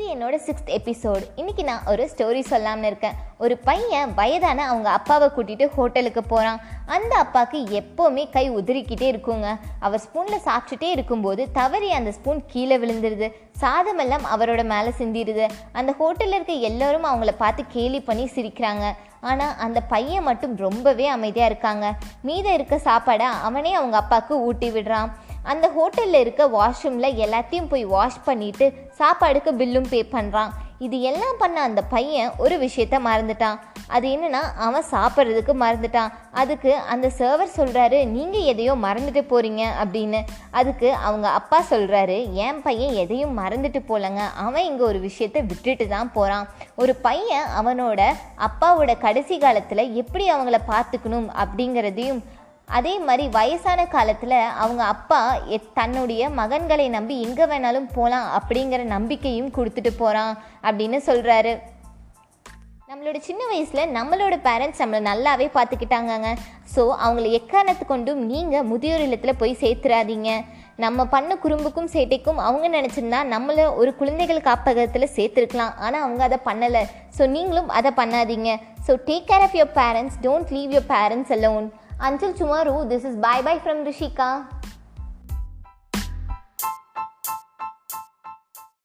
என்னோட sixth episode இன்னைக்கு நான் ஒரு ஸ்டோரி சொல்லாமல் இருக்கேன் ஒரு பையன் வயதான அவங்க அப்பாவை கூட்டிட்டு ஹோட்டலுக்கு போகிறான் அந்த அப்பாவுக்கு எப்போவுமே கை உதிரிக்கிட்டே இருக்குங்க அவர் ஸ்பூனில் சாப்பிட்டுட்டே இருக்கும்போது தவறி அந்த ஸ்பூன் கீழே விழுந்துருது சாதமெல்லாம் அவரோட மேலே சிந்திடுது அந்த ஹோட்டலில் இருக்க எல்லாரும் அவங்கள பார்த்து கேலி பண்ணி சிரிக்கிறாங்க ஆனால் அந்த பையன் மட்டும் ரொம்பவே அமைதியாக இருக்காங்க மீதம் இருக்க சாப்பாடை அவனே அவங்க அப்பாவுக்கு ஊட்டி விடுறான் அந்த ஹோட்டலில் இருக்க வாஷ்ரூமில் எல்லாத்தையும் போய் வாஷ் பண்ணிட்டு சாப்பாடுக்கு பில்லும் பே பண்ணுறான் இது எல்லாம் பண்ண அந்த பையன் ஒரு விஷயத்த மறந்துட்டான் அது என்னன்னா அவன் சாப்பிட்றதுக்கு மறந்துட்டான் அதுக்கு அந்த சர்வர் சொல்கிறாரு நீங்கள் எதையோ மறந்துட்டு போகிறீங்க அப்படின்னு அதுக்கு அவங்க அப்பா சொல்கிறாரு என் பையன் எதையும் மறந்துட்டு போலங்க அவன் இங்கே ஒரு விஷயத்தை விட்டுட்டு தான் போகிறான் ஒரு பையன் அவனோட அப்பாவோட கடைசி காலத்தில் எப்படி அவங்கள பார்த்துக்கணும் அப்படிங்கிறதையும் அதே மாதிரி வயசான காலத்தில் அவங்க அப்பா எத்- தன்னுடைய மகன்களை நம்பி எங்கே வேணாலும் போகலாம் அப்படிங்கிற நம்பிக்கையும் கொடுத்துட்டு போகிறான் அப்படின்னு சொல்கிறாரு நம்மளோட சின்ன வயசில் நம்மளோட பேரண்ட்ஸ் நம்மளை நல்லாவே பார்த்துக்கிட்டாங்கங்க ஸோ அவங்கள எக்காரணத்து கொண்டும் நீங்கள் முதியோர் இல்லத்தில் போய் சேர்த்துறாதீங்க நம்ம பண்ண குறும்புக்கும் சேட்டைக்கும் அவங்க நினச்சிருந்தா நம்மள ஒரு குழந்தைகள் காப்பகத்தில் சேர்த்துருக்கலாம் ஆனால் அவங்க அதை பண்ணலை ஸோ நீங்களும் அதை பண்ணாதீங்க so take care of your parents don't leave your parents alone until tomorrow this is bye bye from rishika